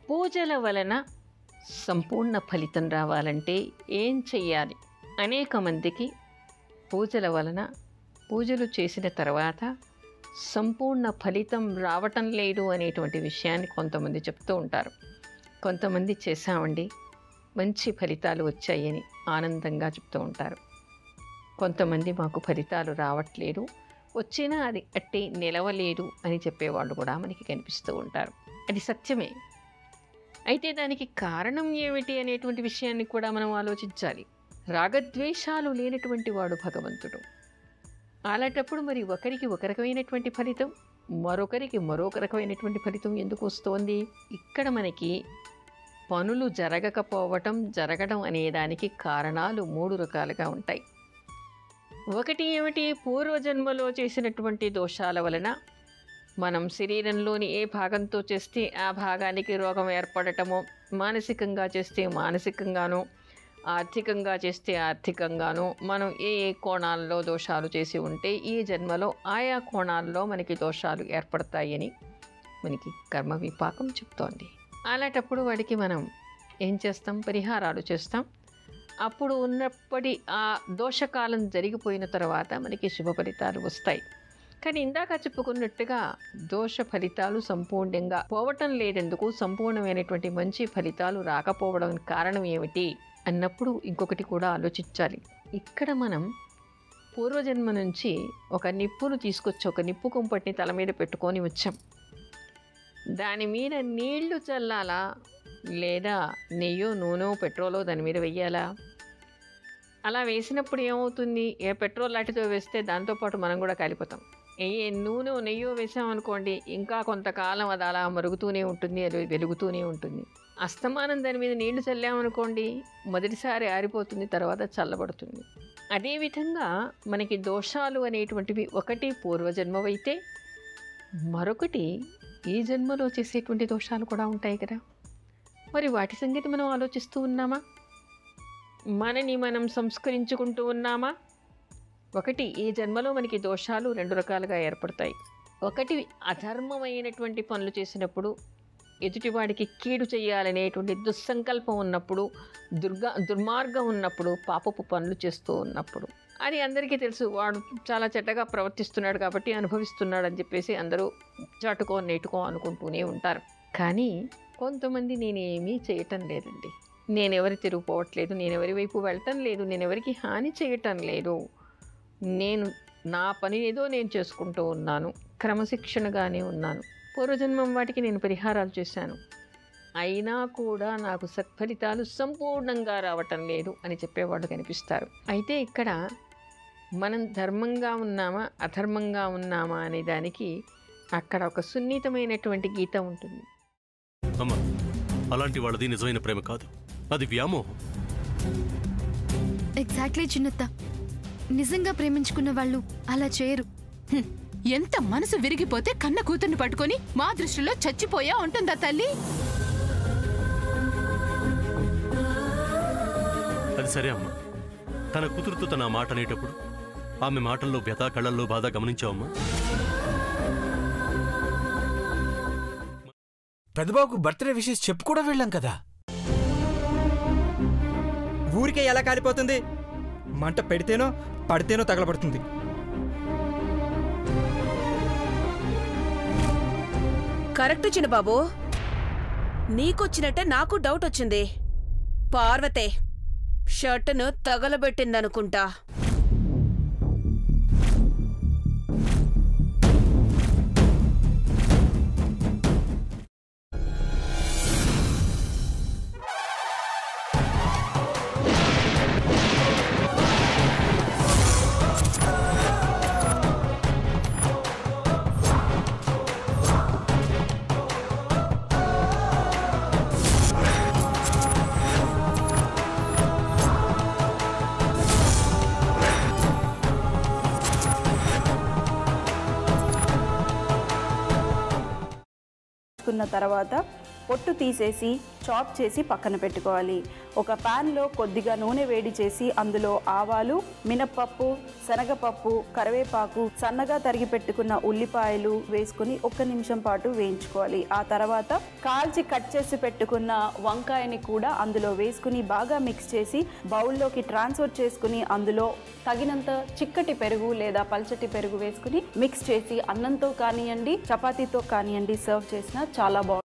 పూజల వలన సంపూర్ణ ఫలితం రావాలంటే ఏం చెయ్యాలి అనేక మందికి పూజల వలన పూజలు చేసిన తర్వాత సంపూర్ణ ఫలితం రావటం లేదు అనేటువంటి విషయాన్ని కొంతమంది చెప్తూ ఉంటారు కొంతమంది చేశామండి మంచి ఫలితాలు వచ్చాయని ఆనందంగా చెప్తూ ఉంటారు కొంతమంది మాకు ఫలితాలు రావట్లేదు వచ్చినా అది అట్టి నిలవలేదు అని చెప్పేవాళ్ళు కూడా మనకి కనిపిస్తూ ఉంటారు అది సత్యమే అయితే దానికి కారణం ఏమిటి అనేటువంటి విషయాన్ని కూడా మనం ఆలోచించాలి రాగద్వేషాలు లేనటువంటి వాడు భగవంతుడు అలాంటప్పుడు మరి ఒకరికి ఒక రకమైనటువంటి ఫలితం మరొకరికి మరొక రకమైనటువంటి ఫలితం ఎందుకు వస్తోంది ఇక్కడ మనకి పనులు జరగకపోవటం జరగడం అనేదానికి కారణాలు మూడు రకాలుగా ఉంటాయి ఒకటి ఏమిటి పూర్వజన్మలో చేసినటువంటి దోషాల వలన మనం శరీరంలోని ఏ భాగంతో చేస్తే ఆ భాగానికి రోగం ఏర్పడటమో మానసికంగా చేస్తే మానసికంగానో ఆర్థికంగా చేస్తే ఆర్థికంగానో మనం ఏ ఏ కోణాల్లో దోషాలు చేసి ఉంటే ఈ జన్మలో ఆయా కోణాల్లో మనకి దోషాలు ఏర్పడతాయని మనకి కర్మ విపాకం చెప్తోంది అలాంటప్పుడు వాడికి మనం ఏం చేస్తాం పరిహారాలు చేస్తాం అప్పుడు ఉన్నప్పటి ఆ దోషకాలం జరిగిపోయిన తర్వాత మనకి శుభ ఫలితాలు వస్తాయి కానీ ఇందాక చెప్పుకున్నట్టుగా దోష ఫలితాలు సంపూర్ణంగా పోవటం లేదెందుకు సంపూర్ణమైనటువంటి మంచి ఫలితాలు రాకపోవడం కారణం ఏమిటి అన్నప్పుడు ఇంకొకటి కూడా ఆలోచించాలి ఇక్కడ మనం పూర్వజన్మ నుంచి ఒక నిప్పును తీసుకొచ్చి ఒక నిప్పు కుంపటిని తల మీద పెట్టుకొని వచ్చాం దాని మీద నీళ్లు చల్లాలా లేదా నెయ్యో నూనె పెట్రోలో దాని మీద వెయ్యాలా అలా వేసినప్పుడు ఏమవుతుంది ఏ పెట్రోల్ లాంటితో వేస్తే దాంతోపాటు మనం కూడా కాలిపోతాం ఏ నూనె నెయ్యో వేసామనుకోండి ఇంకా కొంతకాలం అది అలా మరుగుతూనే ఉంటుంది అది వెలుగుతూనే ఉంటుంది అస్తమానం దాని మీద నీళ్లు చల్లామనుకోండి మొదటిసారి ఆరిపోతుంది తర్వాత చల్లబడుతుంది అదేవిధంగా మనకి దోషాలు అనేటువంటివి ఒకటి పూర్వజన్మవైతే మరొకటి ఈ జన్మలో చేసేటువంటి దోషాలు కూడా ఉంటాయి కదా మరి వాటి సంగతి మనం ఆలోచిస్తూ ఉన్నామా మనని మనం సంస్కరించుకుంటూ ఉన్నామా ఒకటి ఈ జన్మలో మనకి దోషాలు రెండు రకాలుగా ఏర్పడతాయి ఒకటి అధర్మమైనటువంటి పనులు చేసినప్పుడు ఎదుటివాడికి కీడు చేయాలనేటువంటి దుస్సంకల్పం ఉన్నప్పుడు దుర్గా దుర్మార్గం ఉన్నప్పుడు పాపపు పనులు చేస్తూ ఉన్నప్పుడు అది అందరికీ తెలుసు వాడు చాలా చెడ్డగా ప్రవర్తిస్తున్నాడు కాబట్టి అనుభవిస్తున్నాడు అని చెప్పేసి అందరూ చాటుకో నేటుకో అనుకుంటూనే ఉంటారు కానీ కొంతమంది నేనేమీ చేయటం లేదండి నేను ఎవరి తిరిగిపోవట్లేదు నేను ఎవరి వైపు వెళ్ళటం లేదు నేను ఎవరికి హాని చేయటం లేదు నేను నా పని ఏదో నేను చేసుకుంటూ ఉన్నాను క్రమశిక్షణగానే ఉన్నాను పూర్వజన్మం వాటికి నేను పరిహారాలు చేశాను అయినా కూడా నాకు సత్ఫలితాలు సంపూర్ణంగా రావటం లేదు అని చెప్పేవాళ్ళు కనిపిస్తారు అయితే ఇక్కడ మనం ధర్మంగా ఉన్నామా అధర్మంగా ఉన్నామా అనే దానికి అక్కడ ఒక సున్నితమైనటువంటి గీత ఉంటుంది అమ్మ అలాంటి వాళ్ళది నిజమైన ప్రేమ కాదు అది వ్యామోహం ఎగ్జాక్ట్లీ చిన్నత్త నిజంగా ప్రేమించుకున్న వాళ్ళు అలా చేయరు హ్మ్. ఎంత మనసు విరిగిపోతే కన్న కూతుర్ని పట్టుకొని మా దృష్టిలో చచ్చిపోయా ఉంటుందా తల్లి అది సరే అమ్మా తన కూతురుతో తన ఆ మాట అనేటప్పుడు ఆమె మాటల్లో వ్యథ కళ్ళల్లో బాధ గమనించావమ్మా పెద్దబాబుకు బర్త్డే విషెస్ చెప్పు కూడా వెళ్ళాం కదా ఊరికే ఎలా కాలిపోతుంది మంట పెడితేనో పడితేనో తగలబడుతుంది కరెక్ట్ చిన్నబాబు నీకొచ్చినట్టే నాకు డౌట్ వచ్చింది పార్వతే షర్టును తగలబెట్టిందనుకుంటా చేసుకున్న తర్వాత పొట్టు తీసేసి చాప్ చేసి పక్కన పెట్టుకోవాలి ఒక ప్యాన్లో కొద్దిగా నూనె వేడి చేసి అందులో ఆవాలు మినప్పప్పు శనగపప్పు కరివేపాకు సన్నగా తరిగి పెట్టుకున్న ఉల్లిపాయలు వేసుకుని ఒక్క నిమిషం పాటు వేయించుకోవాలి ఆ తర్వాత కాల్చి కట్ చేసి పెట్టుకున్న వంకాయని కూడా అందులో వేసుకుని బాగా మిక్స్ చేసి బౌల్లోకి ట్రాన్స్ఫర్ చేసుకుని అందులో తగినంత చిక్కటి పెరుగు లేదా పల్చటి పెరుగు వేసుకుని మిక్స్ చేసి అన్నంతో కానివ్వండి చపాతీతో కానివ్వండి సర్వ్ చేసినా చాలా బాగుంటుంది